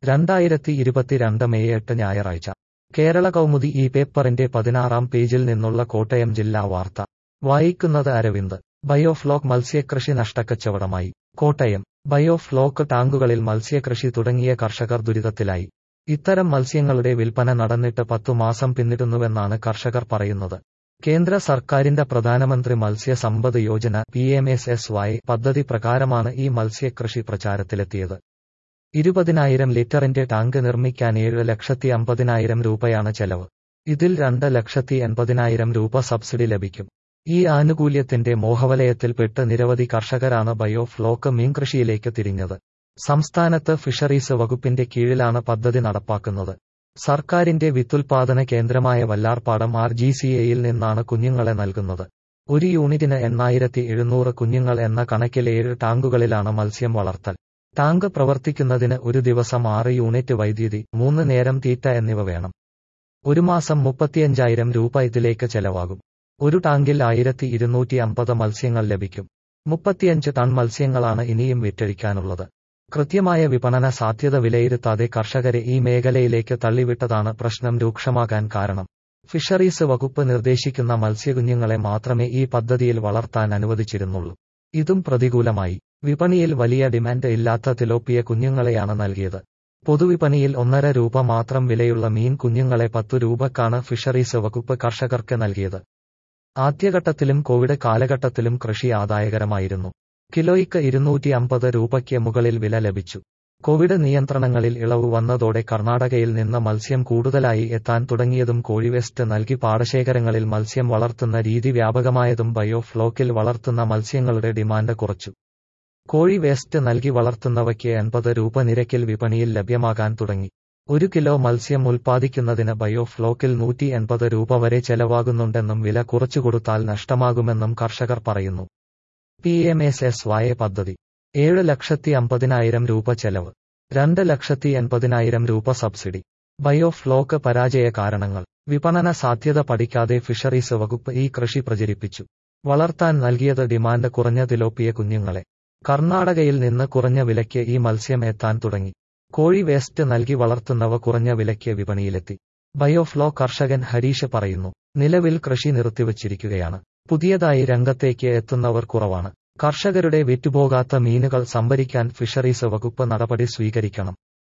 രണ്ടായിരത്തി ഇരുപത്തിരണ്ട് മെയ് എട്ട് ഞായറാഴ്ച കേരള കൗമുദി ഈ പേപ്പറിന്റെ പതിനാറാം പേജിൽ നിന്നുള്ള കോട്ടയം ജില്ലാ വാർത്ത വായിക്കുന്നത് അരവിന്ദ് ബയോഫ്ലോക്ക് മത്സ്യകൃഷി നഷ്ടക്കച്ചവടമായി കോട്ടയം ബയോഫ്ലോക്ക് ടാങ്കുകളിൽ മത്സ്യകൃഷി തുടങ്ങിയ കർഷകർ ദുരിതത്തിലായി ഇത്തരം മത്സ്യങ്ങളുടെ വിൽപ്പന നടന്നിട്ട് പത്തു മാസം പിന്നിടുന്നുവെന്നാണ് കർഷകർ പറയുന്നത് കേന്ദ്ര സർക്കാരിന്റെ Pradhanmantri Matsya Sampad Yojana P M S S Y പദ്ധതി പ്രകാരമാണ് ഈ മത്സ്യകൃഷി പ്രചാരത്തിലെത്തിയത് ഇരുപതിനായിരം ലിറ്ററിന്റെ ടാങ്ക് നിർമ്മിക്കാൻ ഏഴ് ലക്ഷത്തി അമ്പതിനായിരം രൂപയാണ് ചെലവ് ഇതിൽ രണ്ട് ലക്ഷത്തി എൺപതിനായിരം രൂപ സബ്സിഡി ലഭിക്കും ഈ ആനുകൂല്യത്തിന്റെ മോഹവലയത്തിൽപ്പെട്ട് നിരവധി കർഷകരാണ് ബയോഫ്ലോക്ക് മീൻകൃഷിയിലേക്ക് തിരിഞ്ഞത് സംസ്ഥാനത്ത് ഫിഷറീസ് വകുപ്പിന്റെ കീഴിലാണ് പദ്ധതി നടപ്പാക്കുന്നത് സർക്കാരിന്റെ വിത്തുൽപാദന കേന്ദ്രമായ വല്ലാർപാടം ആർ ജി സി എയിൽ നിന്നാണ് കുഞ്ഞുങ്ങളെ നൽകുന്നത് ഒരു യൂണിറ്റിന് എണ്ണായിരത്തി എഴുന്നൂറ് കുഞ്ഞുങ്ങൾ എന്ന കണക്കിൽ ഏഴ് ടാങ്കുകളിലാണ് മത്സ്യം വളർത്തൽ ടാങ്ക് പ്രവർത്തിക്കുന്നതിന് ഒരു ദിവസം ആറ് യൂണിറ്റ് വൈദ്യുതി മൂന്ന് നേരം തീറ്റ എന്നിവ വേണം ഒരു മാസം മുപ്പത്തിയഞ്ചായിരം രൂപ ഇതിലേക്ക് ചെലവാകും ഒരു ടാങ്കിൽ ആയിരത്തി ഇരുന്നൂറ്റി അമ്പത് മത്സ്യങ്ങൾ ലഭിക്കും മുപ്പത്തിയഞ്ച് ടൺ മത്സ്യങ്ങളാണ് ഇനിയും വിറ്റഴിക്കാനുള്ളത് കൃത്യമായ വിപണന സാധ്യത വിലയിരുത്താതെ കർഷകരെ ഈ മേഖലയിലേക്ക് തള്ളിവിട്ടതാണ് പ്രശ്നം രൂക്ഷമാകാൻ കാരണം ഫിഷറീസ് വകുപ്പ് നിർദ്ദേശിക്കുന്ന മത്സ്യകുഞ്ഞുങ്ങളെ മാത്രമേ ഈ പദ്ധതിയിൽ വളർത്താൻ അനുവദിച്ചിരുന്നുള്ളൂ ഇതും പ്രതികൂലമായി വിപണിയിൽ വലിയ ഡിമാൻഡ് ഇല്ലാത്ത തിലോപ്പിയ കുഞ്ഞുങ്ങളെയാണ് നൽകിയത് പൊതുവിപണിയിൽ ഒന്നര രൂപ മാത്രം വിലയുള്ള മീൻ കുഞ്ഞുങ്ങളെ പത്തു രൂപക്കാണ് ഫിഷറീസ് വകുപ്പ് കർഷകർക്ക് നൽകിയത് ആദ്യഘട്ടത്തിലും കോവിഡ് കാലഘട്ടത്തിലും കൃഷി ആദായകരമായിരുന്നു കിലോയ്ക്ക് ഇരുന്നൂറ്റി അമ്പത് രൂപയ്ക്ക് മുകളിൽ വില ലഭിച്ചു കോവിഡ് നിയന്ത്രണങ്ങളിൽ ഇളവ് വന്നതോടെ കർണാടകയിൽ നിന്ന് മത്സ്യം കൂടുതലായി എത്താൻ തുടങ്ങിയതും കോഴി വേസ്റ്റ് നൽകി പാടശേഖരങ്ങളിൽ മത്സ്യം വളർത്തുന്ന രീതി വ്യാപകമായതും ബയോഫ്ലോക്കിൽ വളർത്തുന്ന മത്സ്യങ്ങളുടെ ഡിമാൻഡ് കുറച്ചു കോഴി വേസ്റ്റ് നൽകി വളർത്തുന്നവയ്ക്ക് എൺപത് രൂപ നിരക്കിൽ വിപണിയിൽ ലഭ്യമാകാൻ തുടങ്ങി ഒരു കിലോ മത്സ്യം ഉൽപ്പാദിക്കുന്നതിന് ബയോഫ്ലോക്കിൽ നൂറ്റി എൺപത് രൂപ വരെ ചെലവാകുന്നുണ്ടെന്നും വില കുറച്ചു കൊടുത്താൽ നഷ്ടമാകുമെന്നും കർഷകർ പറയുന്നു പി എം എസ് എസ് വായ പദ്ധതി ഏഴ് ലക്ഷത്തി അമ്പതിനായിരം രൂപ ചെലവ് രണ്ട് ലക്ഷത്തി എൺപതിനായിരം രൂപ സബ്സിഡി ബയോഫ്ലോക്ക് പരാജയ കാരണങ്ങൾ വിപണന സാധ്യത പഠിക്കാതെ ഫിഷറീസ് വകുപ്പ് ഈ കൃഷി പ്രചരിപ്പിച്ചു വളർത്താൻ നൽകിയത് ഡിമാൻഡ് കുറഞ്ഞ തിലോപ്പിയ കുഞ്ഞുങ്ങളെ കർണാടകയിൽ നിന്ന് കുറഞ്ഞ വിലയ്ക്ക് ഈ മത്സ്യം എത്താൻ തുടങ്ങി കോഴി വേസ്റ്റ് നൽകി വളർത്തുന്നവ കുറഞ്ഞ വിലയ്ക്ക് വിപണിയിലെത്തി ബയോഫ്ലോ കർഷകൻ ഹരീഷ് പറയുന്നു നിലവിൽ കൃഷി നിർത്തിവച്ചിരിക്കുകയാണ് പുതിയതായി രംഗത്തേക്ക് എത്തുന്നവർ കുറവാണ് കർഷകരുടെ വിറ്റുപോകാത്ത മീനുകൾ സംഭരിക്കാൻ ഫിഷറീസ് വകുപ്പ് നടപടി സ്വീകരിക്കണം